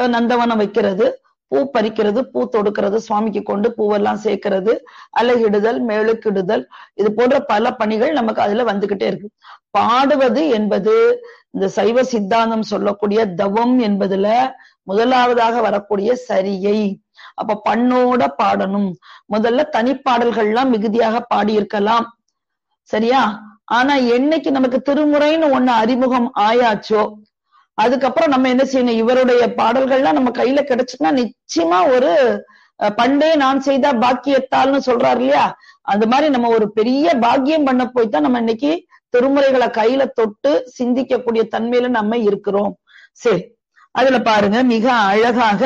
அதாவது நந்தவனம் வைக்கிறது பூ பறிக்கிறது பூ தொடுக்கிறது சுவாமிக்கு கொண்டு பூவெல்லாம் சேர்க்கிறது அலகிடுதல் மேலுக்கிடுதல் இது போன்ற பல பணிகள் நமக்கு அதுல வந்துகிட்டே இருக்கு பாடுவது என்பது இந்த சைவ சித்தாந்தம் சொல்லக்கூடிய தவம் என்பதுல முதலாவதாக வரக்கூடிய சரியை அப்ப பண்ணோட பாடணும் முதல்ல தனிப்பாடல்கள்லாம் மிகுதியாக பாடியிருக்கலாம் சரியா ஆனா என்னைக்கு நமக்கு திருமுறைன்னு ஒண்ணு அறிமுகம் ஆயாச்சோ அதுக்கப்புறம் நம்ம என்ன செய்யணும் இவருடைய பாடல்கள்லாம் நம்ம கையில கிடைச்சுன்னா நிச்சயமா ஒரு அஹ், பண்டே நான் செய்த பாக்கியத்தால்னு சொல்றாரு இல்லையா அந்த மாதிரி நம்ம ஒரு பெரிய பாக்கியம் பண்ண போய் தான் நம்ம இன்னைக்கு திருமுறைகளை கையில தொட்டு சிந்திக்கக்கூடிய தன்மையில நம்ம இருக்கிறோம் சரி அதுல பாருங்க மிக அழகாக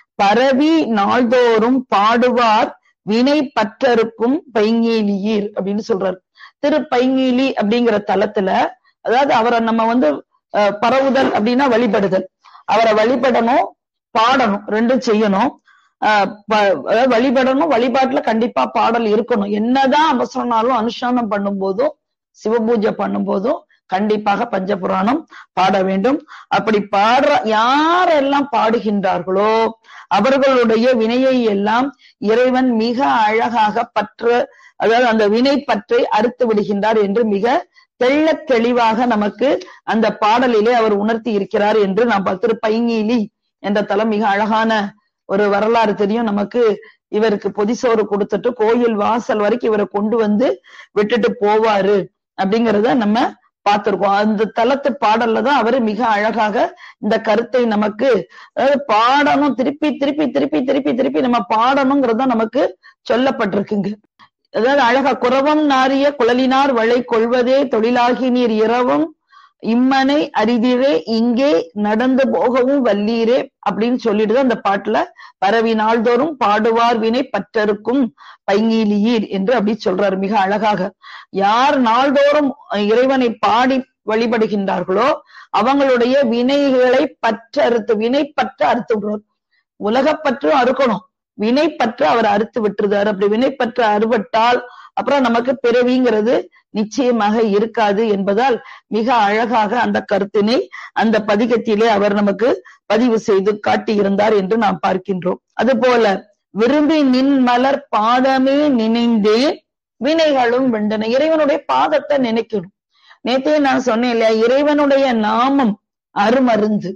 பரவி நாள்தோறும் பாடுவார் வினை பற்றருக்கும் பைங்கீலியீர் அப்படின்னு சொல்றாரு திரு பைங்கீலி அப்படிங்கிற தலத்துல அதாவது அவரை நம்ம வந்து அஹ், பரவுதல் அப்படின்னா வழிபடுதல் அவரை வழிபடணும் பாடணும் ரெண்டும் செய்யணும் ஆஹ் ப- அதாவது வழிபடணும் வழிபாட்டுல கண்டிப்பா பாடல் இருக்கணும் என்னதான் அவசரம்னாலும் அனுஷ்டானம் பண்ணும் போதும் சிவபூஜை பண்ணும் போதும் கண்டிப்பாக பஞ்சபுராணம் பாட வேண்டும் அப்படி பாடுற யாரெல்லாம் பாடுகின்றார்களோ அவர்களுடைய வினையை எல்லாம் இறைவன் மிக அழகாக பற்று அதாவது அந்த வினை பற்றை அறுத்து விடுகின்றார் என்று மிக தெள்ளத் தெளிவாக நமக்கு அந்த பாடலிலே அவர் உணர்த்தி இருக்கிறார் என்று நாம் பார்த்து பைங்கீலி என்ற தலம் மிக அழகான ஒரு வரலாறு தெரியும் நமக்கு இவருக்கு பொதிசோறு கொடுத்துட்டு கோயில் வாசல் வரைக்கும் இவரை கொண்டு வந்து விட்டுட்டு போவாரு அப்படிங்கறத நம்ம பார்த்திருக்கோம் அந்த தலத்து பாடல்ல தான் அவரு மிக அழகாக இந்த கருத்தை நமக்கு அதாவது பாடணும் திருப்பி திருப்பி திருப்பி திருப்பி திருப்பி நம்ம பாடணுங்கிறது தான் நமக்கு சொல்லப்பட்டிருக்குங்க அதாவது அழகா குறவம் நாரிய குழலினார் வளை கொள்வதே தொழிலாகி நீர் இரவும் இம்மனை அரிதிரே இங்கே நடந்து போகவும் வல்லீரே அப்படின்னு சொல்லிட்டு அந்த பாட்டுல பரவி நாள்தோறும் பாடுவார் வினை பற்றருக்கும் பைங்கீலியீர் என்று அப்படி சொல்றாரு மிக அழகாக யார் நாள்தோறும் இறைவனை பாடி வழிபடுகின்றார்களோ அவங்களுடைய வினைகளை பற்றறுத்து வினை பற்ற அறுத்து விடுவார் உலகப்பற்று அறுக்கணும் வினை பற்று அவர் அறுத்து விட்டுருதார் அப்படி வினை பற்று அறுபட்டால் அப்புறம் நமக்கு பிறவிங்கிறது நிச்சயமாக இருக்காது என்பதால் மிக அழகாக அந்த கருத்தினை அந்த பதிகத்திலே அவர் நமக்கு பதிவு செய்து காட்டியிருந்தார் என்று நாம் பார்க்கின்றோம் அதுபோல விரும்பி நின் மலர் பாதமே நினைந்தேன் வினைகளும் வெண்டன இறைவனுடைய பாதத்தை நினைக்கணும் நேத்தே நான் சொன்னேன் இல்லையா இறைவனுடைய நாமம் அருமருந்து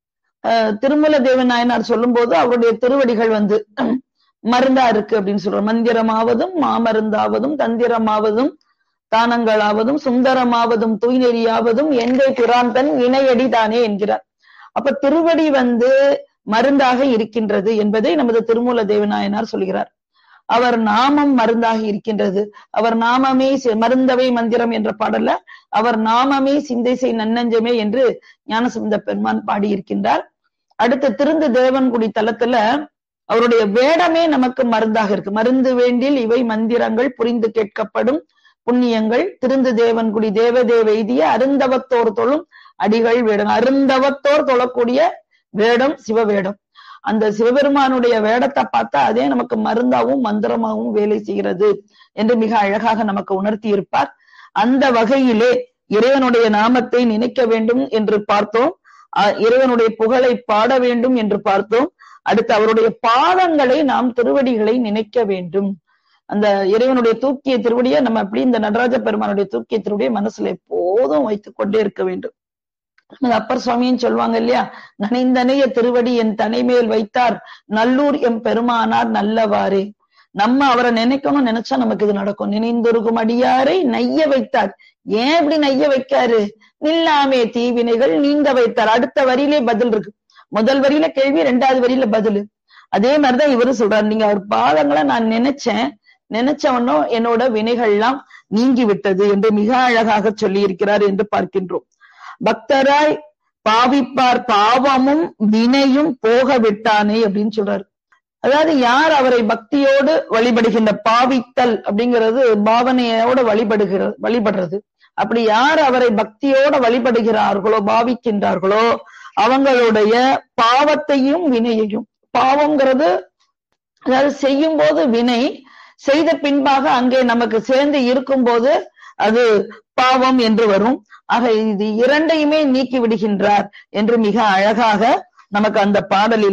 அஹ் திருமல தேவன் நாயனார் சொல்லும் போது அவருடைய திருவடிகள் வந்து மருந்தா இருக்கு அப்படின்னு சொல்றார் மந்திரமாவதும் மாமருந்தாவதும் தந்திரமாவதும் தானங்களாவதும் சுந்தரமாவதும் தூய்நெறியாவதும் எந்தை பிராந்தன் இணையடி தானே என்கிறார் அப்ப திருவடி வந்து மருந்தாக இருக்கின்றது என்பதை நமது திருமூல தேவநாயனார் சொல்கிறார் அவர் நாமம் மருந்தாக இருக்கின்றது அவர் நாமமே சி- மருந்தவை மந்திரம் என்ற பாடல்ல அவர் நாமமே சிந்தை செய் நன்னஞ்சமே என்று ஞானசம்பந்த பெருமான் பாடியிருக்கின்றார் அடுத்து திருந்து தேவன்குடி தலத்துல அவருடைய வேடமே நமக்கு மருந்தாக இருக்கு மருந்து வேண்டில் இவை மந்திரங்கள் புரிந்து கேட்கப்படும் புண்ணியங்கள் திருந்து தேவன்குடி தேவதேவ எய்திய அருந்தவத்தோர் தொழும் அடிகள் வேடம் அருந்தவத்தோர் தொழக்கூடிய வேடம் சிவவேடம் அந்த சிவபெருமானுடைய வேடத்தை பார்த்தா அதே நமக்கு மருந்தாவும் மந்திரமாகவும் வேலை செய்கிறது என்று மிக அழகாக நமக்கு உணர்த்தி இருப்பார் அந்த வகையிலே இறைவனுடைய நாமத்தை நினைக்க வேண்டும் என்று பார்த்தோம் அஹ் இறைவனுடைய புகழை பாட வேண்டும் என்று பார்த்தோம் அடுத்து அவருடைய பாதங்களை நாம் திருவடிகளை நினைக்க வேண்டும் அந்த இறைவனுடைய தூக்கிய திருவடியை நம்ம அப்படி இந்த நடராஜ பெருமானுடைய தூக்கிய திருவடியை மனசுல எப்போதும் வைத்துக் கொண்டே இருக்க வேண்டும் நமது அப்பர் சுவாமியும் சொல்லுவாங்க இல்லையா நனைந்தனைய திருவடி என் தனைமேல் வைத்தார் நல்லூர் எம் பெருமானார் நல்லவாறே நம்ம அவரை நினைக்கணும் நினைச்சா நமக்கு இது நடக்கும் நினைந்தொருகும் அடியாரை நைய வைத்தார் ஏன் இப்படி நைய வைக்காரு நில்லாமே தீவினைகள் நீங்க வைத்தார் அடுத்த வரியிலே பதில் இருக்கு முதல் வரியில கேள்வி ரெண்டாவது வரியில பதில் அதே மாதிரிதான் இவரு சொல்றாரு நீங்க அவர் பாதங்களை நான் நினைச்சேன் நினைச்சவனும் என்னோட வினைகள்லாம் நீங்கி விட்டது என்று மிக அழகாக சொல்லி இருக்கிறார் என்று பார்க்கின்றோம் பக்தராய் பாவிப்பார் பாவமும் வினையும் போக விட்டானே அப்படின்னு சொல்றாரு அதாவது யார் அவரை பக்தியோடு வழிபடுகின்ற பாவித்தல் அப்படிங்கிறது பாவனையோட வழிபடுகிற வழிபடுறது அப்படி யார் அவரை பக்தியோட வழிபடுகிறார்களோ பாவிக்கின்றார்களோ அவங்களுடைய பாவத்தையும் வினையையும் பாவம்ங்கிறது அதாவது செய்யும் போது வினை செய்த பின்பாக அங்கே நமக்கு சேர்ந்து இருக்கும்போது அது பாவம் என்று வரும் ஆக இது இரண்டையுமே நீக்கி விடுகின்றார் என்று மிக அழகாக நமக்கு அந்த பாடலில்